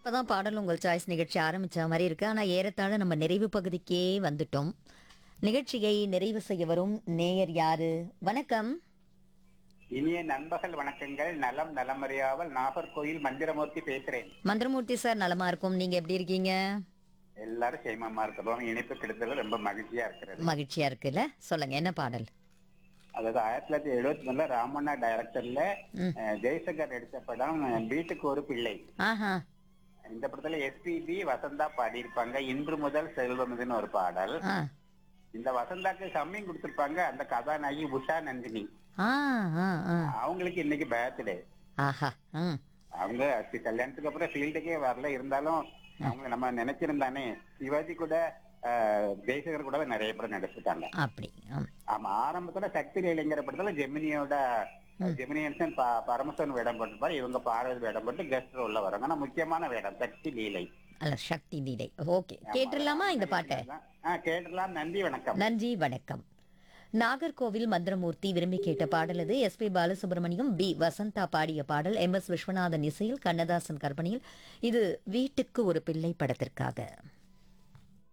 இப்பதான் பாடல் உங்கள் சாய்ஸ் நிகழ்ச்சி ஆரம்பிச்ச மாதிரி இருக்கு ஆனா ஏறத்தாழ நம்ம நிறைவு பகுதிக்கே வந்துட்டோம் நிகழ்ச்சியை நிறைவு செய்ய வரும் நேயர் யாரு வணக்கம் இனிய நண்பர்கள் வணக்கங்கள் நலம் நலமறியாமல் நாகர்கோயில் மந்திரமூர்த்தி பேசுறேன் மந்திரமூர்த்தி சார் நலமா இருக்கும் நீங்க எப்படி இருக்கீங்க எல்லாரும் சேமமா இருக்கிறோம் இணைப்பு கிடைத்தது ரொம்ப மகிழ்ச்சியா இருக்கிறது மகிழ்ச்சியா இருக்குல்ல சொல்லுங்க என்ன பாடல் அதாவது ஆயிரத்தி தொள்ளாயிரத்தி எழுபத்தி ஒண்ணுல ராமண்ணா டைரக்டர்ல ம். அஹ், ஜெய்சங்கர் நடித்த படம் அஹ், வீட்டுக்கு ஒரு பிள்ளை ஆஹா இந்த படத்துல எஸ்பிபி வசந்தா பாடியிருப்பாங்க இன்று முதல் செல்வமுதுன்னு ஒரு பாடல் ஆ இந்த வசந்தாக்கு கம்மிங் கொடுத்திருப்பாங்க அந்த கதாநாயகி உஷா நந்தினி ஆ ஆ ஆ அவங்களுக்கு இன்னைக்கு பர்த்டே ஆஹா ம் அவங்க சி- கல்யாணத்துக்கு அப்புறம் ஃபீல்டுக்கே வரல இருந்தாலும் அவங்க நம்ம நினைச்சிருந்தானே சிவாஜி கூட அஹ், ஜெய்சங்கர் கூட நிறைய படம் நடிச்சிருக்காங்க அப்படி ம். ஆமா ஆரம்பத்துல சக்தி இளைஞர படத்துல ஜெமினியோட ஜெமினியன்சன் பரமசன் வேடம் போட்டிருப்பாரு இவங்க பார்வதி வேடம் போட்டு கெஸ்ட் ரோல்ல வராங்க ஆனா முக்கியமான வேடம் சக்தி லீலை அல்ல சக்தி லீலை ஓகே கேட்டுடலாமா இந்த பாட்டை ஆ கேட்டலாம் நன்றி வணக்கம் நன்றி வணக்கம் நாகர்கோவில் மந்திரமூர்த்தி விரும்பி கேட்ட பாடல் இது S P Balasubrahmanyam P Vasantha பாடிய பாடல் எம் எஸ் விஸ்வநாதன் இசையில் கண்ணதாசன் கற்பனையில் இது வீட்டுக்கு ஒரு பிள்ளை படத்திற்காக